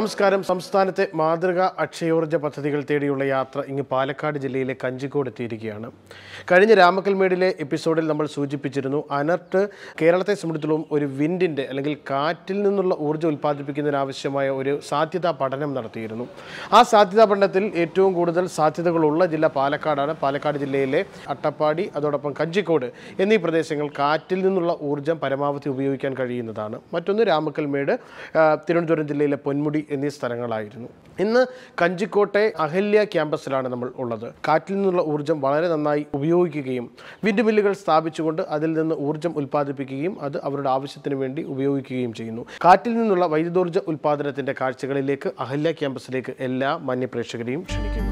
നമസ്കാരം സംസ്ഥാനത്തെ മാതൃകാ അക്ഷയോർജ്ജ പദ്ധതികൾ തേടിയുള്ള യാത്ര ഇങ്ങ് പാലക്കാട് ജില്ലയിലെ കഞ്ചിക്കോട് എത്തിയിരിക്കുകയാണ് കഴിഞ്ഞ രാമക്കൽമേടിലെ എപ്പിസോഡിൽ നമ്മൾ സൂചിപ്പിച്ചിരുന്നു അനർട്ട് കേരളത്തെ സംബന്ധിച്ചിടത്തോളം ഒരു വിൻഡിൻ്റെ അല്ലെങ്കിൽ കാറ്റിൽ നിന്നുള്ള ഊർജ്ജം ഉൽപ്പാദിപ്പിക്കുന്നതിനാവശ്യമായ ഒരു സാധ്യതാ പഠനം നടത്തിയിരുന്നു ആ സാധ്യതാ പഠനത്തിൽ ഏറ്റവും കൂടുതൽ സാധ്യതകളുള്ള ജില്ല പാലക്കാടാണ് പാലക്കാട് ജില്ലയിലെ അട്ടപ്പാടി അതോടൊപ്പം കഞ്ചിക്കോട് എന്നീ പ്രദേശങ്ങൾ കാറ്റിൽ നിന്നുള്ള ഊർജ്ജം പരമാവധി ഉപയോഗിക്കാൻ കഴിയുന്നതാണ് മറ്റൊന്ന് രാമക്കൽമേട് ആ, തിരുവനന്തപുരം ജില്ലയിലെ പൊന്മുടി എന്നീ സ്ഥലങ്ങളായിരുന്നു ഇന്ന് കഞ്ചിക്കോട്ടെ അഹല്യ ക്യാമ്പസിലാണ് നമ്മൾ ഉള്ളത് കാറ്റിൽ നിന്നുള്ള ഊർജ്ജം വളരെ നന്നായി ഉപയോഗിക്കുകയും വിൻഡ് മില്ലുകൾ സ്ഥാപിച്ചുകൊണ്ട് അതിൽ നിന്ന് ഊർജ്ജം ഉൽപ്പാദിപ്പിക്കുകയും അത് അവരുടെ ആവശ്യത്തിന് വേണ്ടി ഉപയോഗിക്കുകയും ചെയ്യുന്നു കാറ്റിൽ നിന്നുള്ള വൈദ്യുതോർജ്ജ ഉൽപ്പാദനത്തിന്റെ കാഴ്ചകളിലേക്ക് അഹല്യ ക്യാമ്പസിലേക്ക് എല്ലാ മാന്യപ്രേക്ഷകരെയും ക്ഷണിക്കുന്നു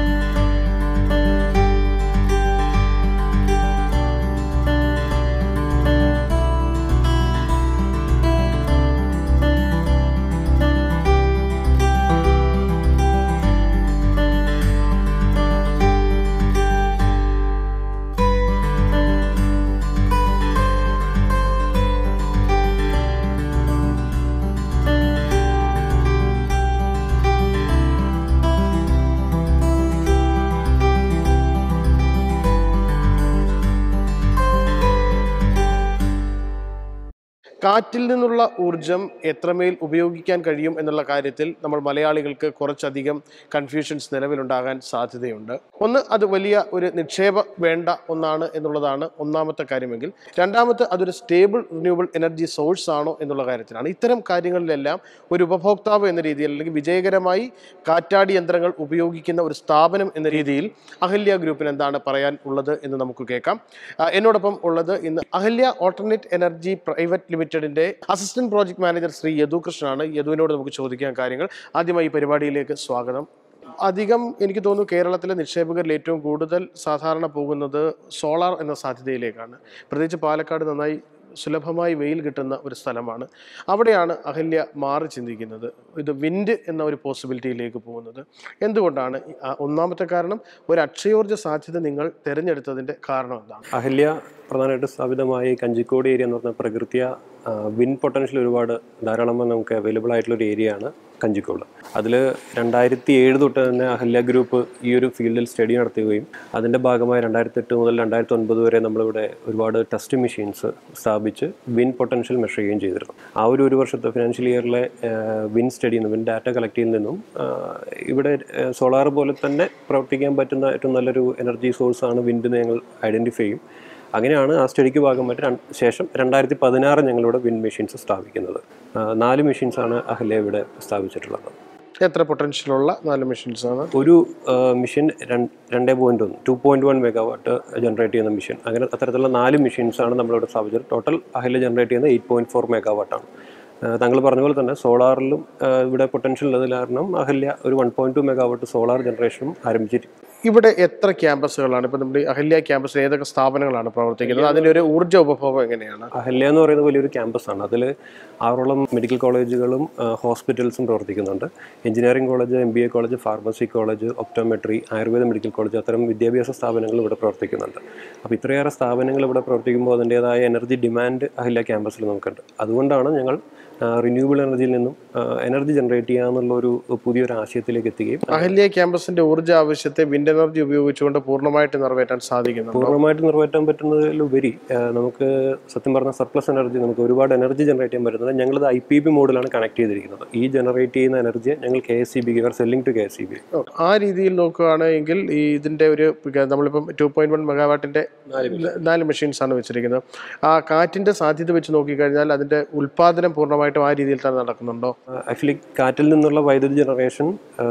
കാറ്റിൽ നിന്നുള്ള ഊർജം എത്രമേൽ ഉപയോഗിക്കാൻ കഴിയും എന്നുള്ള കാര്യത്തിൽ നമ്മൾ മലയാളികൾക്ക് കുറച്ചധികം കൺഫ്യൂഷൻസ് നിലവിലുണ്ടാകാൻ സാധ്യതയുണ്ട് ഒന്ന് അത് വലിയ ഒരു നിക്ഷേപം വേണ്ട ഒന്നാണ് എന്നുള്ളതാണ് ഒന്നാമത്തെ കാര്യമെങ്കിൽ രണ്ടാമത്തെ അതൊരു സ്റ്റേബിൾ റിന്യൂവബിൾ എനർജി സോഴ്സ് ആണോ എന്നുള്ള കാര്യത്തിലാണ് ഇത്തരം കാര്യങ്ങളിലെല്ലാം ഒരു ഉപഭോക്താവ് എന്ന രീതിയിൽ അല്ലെങ്കിൽ വിജയകരമായി കാറ്റാടി യന്ത്രങ്ങൾ ഉപയോഗിക്കുന്ന ഒരു സ്ഥാപനം എന്ന രീതിയിൽ അഹല്യ ഗ്രൂപ്പിന് എന്താണ് പറയാൻ ഉള്ളത് എന്ന് നമുക്ക് കേൾക്കാം ആ, എന്നോടൊപ്പം ഉള്ളത് ഇന്ന് അഹല്യ ഓൾട്ടർനേറ്റ് എനർജി പ്രൈവറ്റ് ലിമിറ്റഡിന്റെ assistant project manager Shri Yadu കൃഷ്ണനാണ് യദുവിനോട് നമുക്ക് ചോദിക്കാൻ കാര്യങ്ങൾ ആദ്യമായി ഈ പരിപാടിയിലേക്ക് സ്വാഗതം അധികം എനിക്ക് തോന്നുന്നു കേരളത്തിലെ നിക്ഷേപകരിൽ ഏറ്റവും കൂടുതൽ സാധാരണ പോകുന്നത് സോളാർ എന്ന സാധ്യതയിലേക്കാണ് പ്രത്യേകിച്ച് പാലക്കാട് നന്നായി സുലഭമായി വെയിൽ കിട്ടുന്ന ഒരു സ്ഥലമാണ് അവിടെയാണ് അഹല്യ മാറി ചിന്തിക്കുന്നത് ഇത് വിൻഡ് എന്ന ഒരു പോസിബിലിറ്റിയിലേക്ക് പോകുന്നത് എന്തുകൊണ്ടാണ് ഈ- ആ, ഒന്നാമത്തെ കാരണം ഒരു അക്ഷയോർജ്ജ സാധ്യത നിങ്ങൾ തിരഞ്ഞെടുത്തതിൻ്റെ കാരണം എന്താണ് അഹല്യ പ്രധാനമായിട്ട് സ്ഥാപിതമായ ഈ കഞ്ചിക്കോട് ഏരിയ എന്ന് പറഞ്ഞ പ്രകൃതിയ വിൻ പൊട്ടൻഷ്യൽ ഒരുപാട് ധാരാളമായി നമുക്ക് അവൈലബിൾ ആയിട്ടുള്ള ഒരു ഏരിയ ആണ് കഞ്ചിക്കോട് അതിൽ രണ്ടായിരത്തി ഏഴ് തൊട്ട് തന്നെ അഹല്യ ഗ്രൂപ്പ് ഈ ഒരു ഫീൽഡിൽ സ്റ്റഡി നടത്തുകയും അതിൻ്റെ ഭാഗമായി രണ്ടായിരത്തി എട്ട് മുതൽ രണ്ടായിരത്തി ഒൻപത് വരെ നമ്മളിവിടെ ഒരുപാട് ടെസ്റ്റ് മെഷീൻസ് സ്ഥാപിച്ച് വിൻ പൊട്ടൻഷ്യൽ മെഷർ ചെയ്യുകയും ചെയ്തിരുന്നു ആ ഒരു ഒരു വർഷത്തെ ഫിനാൻഷ്യൽ ഇയറിലെ വിൻ സ്റ്റഡിയിൽ നിന്ന് വിൻ ഡാറ്റ കളക്ട് ചെയ്യുന്നതിൽ നിന്നും ആ, ഇവിടെ സോളാർ പോലെ തന്നെ പ്രവർത്തിക്കാൻ പറ്റുന്ന ഏറ്റവും നല്ലൊരു എനർജി സോഴ്സാണ് വിൻഡ് ഞങ്ങൾ ഐഡൻറ്റിഫൈ ചെയ്യും അങ്ങനെയാണ് ആ സ്റ്റഡിക്ക് ഭാഗമായിട്ട് രണ്ട് ശേഷം രണ്ടായിരത്തി പതിനാറ് ഞങ്ങളിവിടെ വിൻ മെഷീൻസ് സ്ഥാപിക്കുന്നത് ആ, നാല് മെഷീൻസാണ് അഹല്യ ഇവിടെ സ്ഥാപിച്ചിട്ടുള്ളത് എത്ര പൊട്ടൻഷ്യലുള്ള നാല് മെഷീൻസ് ആണ് ഒരു മെഷീൻ രണ്ട് പോയിന്റ് ഒന്ന് two point one megawatt generate ചെയ്യുന്ന മെഷീൻ അങ്ങനെ അത്തരത്തിലുള്ള നാല് മെഷീൻസാണ് നമ്മളിവിടെ സ്ഥാപിച്ചത് ടോട്ടൽ അഹല്യ ജനറേറ്റ് ചെയ്യുന്ന എയ്റ്റ് പോയിന്റ് ഫോർ മെഗാവാട്ടാണ് താങ്കൾ പറഞ്ഞ പോലെ തന്നെ സോളാറിലും ഇവിടെ പൊട്ടൻഷ്യൽ ഉള്ളത് കാരണം അഹല്യ ഒരു one point two megawatt solar ജനറേഷനും ആരംഭിച്ചിരിക്കും ഇവിടെ എത്ര ക്യാമ്പസുകളാണ് ഇപ്പം നമ്മുടെ ഈ അഹല്യ ക്യാമ്പസിൽ ഏതൊക്കെ സ്ഥാപനങ്ങളാണ് പ്രവർത്തിക്കുന്നത് അതിൻ്റെ ഒരു ഊർജ്ജ ഉപഭോഗം എങ്ങനെയാണ് അഹല്യ എന്ന് പറയുന്നത് വലിയൊരു ക്യാമ്പസാണ് അതിൽ ആറോളം മെഡിക്കൽ കോളേജുകളും ആ, ഹോസ്പിറ്റൽസും പ്രവർത്തിക്കുന്നുണ്ട് engineering college M B A college pharmacy college optometry Ayurveda medical college അത്തരം വിദ്യാഭ്യാസ സ്ഥാപനങ്ങൾ ഇവിടെ പ്രവർത്തിക്കുന്നുണ്ട് അപ്പോൾ ഇത്രയേറെ സ്ഥാപനങ്ങൾ ഇവിടെ പ്രവർത്തിക്കുമ്പോൾ അതിൻ്റേതായ എനർജി ഡിമാൻഡ് അഹല്യ ക്യാമ്പസിൽ നമുക്കുണ്ട് അതുകൊണ്ടാണ് ഞങ്ങൾ റിന്യൂവബിൾ എനർജിയിൽ നിന്നും എനർജി ജനറേറ്റ് ചെയ്യാന്നുള്ള ഒരു പുതിയൊരു ആശയത്തിലേക്ക് എത്തുകയും അഹല്യ ക്യാമ്പസിന്റെ ഊർജ്ജ ആവശ്യത്തെ വിൻഡ് എനർജി ഉപയോഗിച്ചുകൊണ്ട് പൂർണ്ണമായിട്ട് നിറവേറ്റാൻ സാധിക്കുന്നു പൂർണ്ണമായിട്ട് നിറവേറ്റാൻ പറ്റുന്നതിലുപരി ആ, നമുക്ക് സത്യം പറഞ്ഞ സർപ്ലസ് എനർജി നമുക്ക് ഒരുപാട് എനർജി ജനറേറ്റ് ചെയ്യാൻ പറ്റുന്നത് ഞങ്ങളത് ഐ പി ബി മോഡിലാണ് കണക്ട് ചെയ്തിരിക്കുന്നത് ഈ ജനറേറ്റ് ചെയ്യുന്ന എനർജിയെ ഞങ്ങൾ K S C B R selling to K S C B ആ രീതിയിൽ നോക്കുകയാണെങ്കിൽ ഈ ഇതിന്റെ ഒരു നമ്മളിപ്പം ടു പോയിന്റ് വൺ മെഗാവാട്ടിന്റെ നാല് മെഷീൻസ് ആണ് വെച്ചിരിക്കുന്നത് ആ കാറ്റിന്റെ സാധ്യത വെച്ച് നോക്കിക്കഴിഞ്ഞാൽ അതിന്റെ ഉൽപാദനം പൂർണ്ണമായിട്ടും ആ രീതിയിൽ തന്നെ നടക്കുന്നുണ്ടോ ആക്ച്വലി കാറ്റിൽ നിന്നുള്ള വൈദ്യുതി ജനറേഷൻ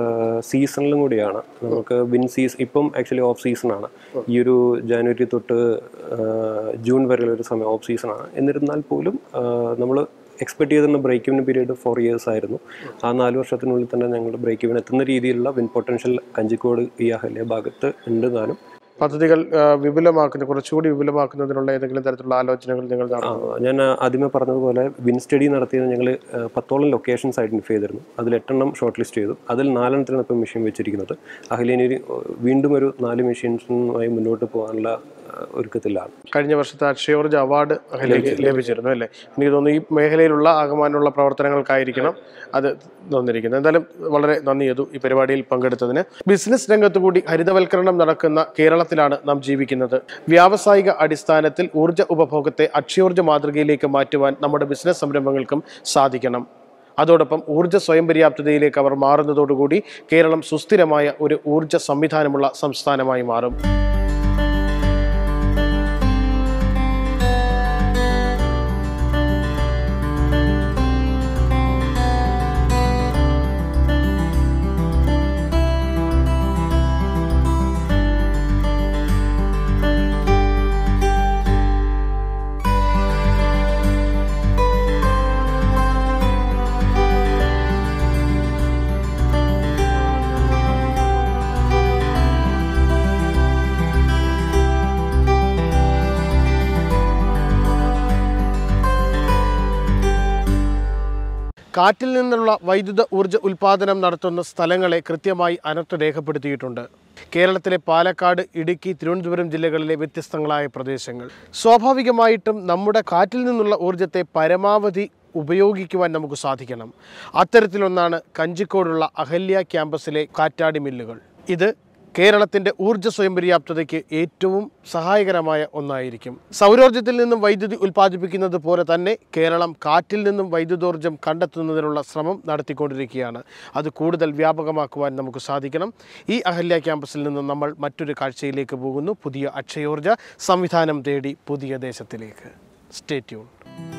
സീസണിലും കൂടിയാണ് നമുക്ക് വിൻ സീസൺ ഇപ്പം ആക്ച്വലി ഓഫ് സീസൺ ആണ് ഈ ഒരു ജാനുവരി തൊട്ട് ആ, ജൂൺ വരെയുള്ള ഒരു സമയം ഓഫ് സീസൺ ആണ് എന്നിരുന്നാൽ പോലും നമ്മൾ എക്സ്പെക്ട് ചെയ്തിരുന്ന break even period for years ആയിരുന്നു ആ നാല് വർഷത്തിനുള്ളിൽ തന്നെ ഞങ്ങളുടെ ബ്രേക്ക് ഇവൻ എത്തുന്ന രീതിയിലുള്ള വിൻ പൊട്ടൻഷ്യൽ കഞ്ചിക്കോട് ഈ അഹല്യ ഭാഗത്ത് ഉണ്ട് താനും പദ്ധതികൾ ആ, വിപുലമാക്കുന്ന കുറച്ചുകൂടി വിപുലമാക്കുന്നതിനുള്ള ഏതെങ്കിലും തരത്തിലുള്ള ആലോചനകൾ നിങ്ങൾ ആ, നടത്തുന്നു ഞാൻ ആദ്യമേ പറഞ്ഞതുപോലെ വിൻ സ്റ്റഡി നടത്തിയത് ഞങ്ങൾ പത്തോളം ലൊക്കേഷൻസ് ഐഡന്റിഫൈ ചെയ്തിരുന്നു അതിൽ എട്ടെണ്ണം ഷോർട്ട് ലിസ്റ്റ് ചെയ്തു അതിൽ നാലെണ്ണത്തിനാണ് ഇപ്പം മെഷീൻ വെച്ചിരിക്കുന്നത് അഹ്ലിയന് ഒരു, വീണ്ടും ഒരു നാല് മെഷീൻസുമായി മുന്നോട്ട് പോകാനുള്ള ഒരുക്കത്തിലാണ് കഴിഞ്ഞ വർഷത്തെ അക്ഷയോർജ അവാർഡ് അഹല്യയ്ക്ക് ലഭിച്ചിരുന്നു അല്ലേ എനിക്ക് തോന്നുന്നു ഈ മേഖലയിലുള്ള ആകമാനുള്ള പ്രവർത്തനങ്ങൾക്കായിരിക്കണം അത് തന്നിരിക്കുന്നത് എന്തായാലും വളരെ നന്ദി ചെയ്തു ഈ പരിപാടിയിൽ പങ്കെടുത്തതിന് ബിസിനസ് രംഗത്ത് കൂടി ഹരിതവൽക്കരണം നടക്കുന്ന കേരളത്തിലാണ് നാം ജീവിക്കുന്നത് വ്യാവസായിക അടിസ്ഥാനത്തിൽ ഊർജ്ജ ഉപഭോഗത്തെ അക്ഷയോർജ്ജ മാതൃകയിലേക്ക് മാറ്റുവാൻ നമ്മുടെ ബിസിനസ് സംരംഭങ്ങൾക്കും സാധിക്കണം അതോടൊപ്പം ഊർജ്ജ സ്വയം പര്യാപ്തതയിലേക്ക് അവർ മാറുന്നതോടുകൂടി കേരളം സുസ്ഥിരമായ ഒരു ഊർജ്ജ സംവിധാനമുള്ള സംസ്ഥാനമായി മാറും കാറ്റിൽ നിന്നുള്ള വൈദ്യുത ഊർജ്ജ ഉൽപാദനം നടത്തുന്ന സ്ഥലങ്ങളെ കൃത്യമായി അനർട്ട് രേഖപ്പെടുത്തിയിട്ടുണ്ട് കേരളത്തിലെ പാലക്കാട് ഇടുക്കി തിരുവനന്തപുരം ജില്ലകളിലെ വ്യത്യസ്തങ്ങളായ പ്രദേശങ്ങൾ സ്വാഭാവികമായിട്ടും നമ്മുടെ കാറ്റിൽ നിന്നുള്ള ഊർജ്ജത്തെ പരമാവധി ഉപയോഗിക്കുവാൻ നമുക്ക് സാധിക്കണം അത്തരത്തിലൊന്നാണ് കഞ്ചിക്കോടുള്ള അഹല്യ ക്യാമ്പസിലെ കാറ്റാടി മില്ലുകൾ ഇത് കേരളത്തിൻ്റെ ഊർജ്ജ സ്വയം പര്യാപ്തതയ്ക്ക് ഏറ്റവും സഹായകരമായ ഒന്നായിരിക്കും സൗരോർജ്ജത്തിൽ നിന്നും വൈദ്യുതി ഉൽപ്പാദിപ്പിക്കുന്നത് പോലെ തന്നെ കേരളം കാറ്റിൽ നിന്നും വൈദ്യുതോർജ്ജം കണ്ടെത്തുന്നതിനുള്ള ശ്രമം നടത്തിക്കൊണ്ടിരിക്കുകയാണ് അത് കൂടുതൽ വ്യാപകമാക്കുവാൻ നമുക്ക് സാധിക്കണം ഈ അഹല്യ ക്യാമ്പസിൽ നിന്നും നമ്മൾ മറ്റൊരു കാഴ്ചയിലേക്ക് പോകുന്നു പുതിയ അക്ഷയോർജ്ജ സംവിധാനം തേടി പുതിയ ദേശത്തിലേക്ക് സ്റ്റേ ട്യൂൺ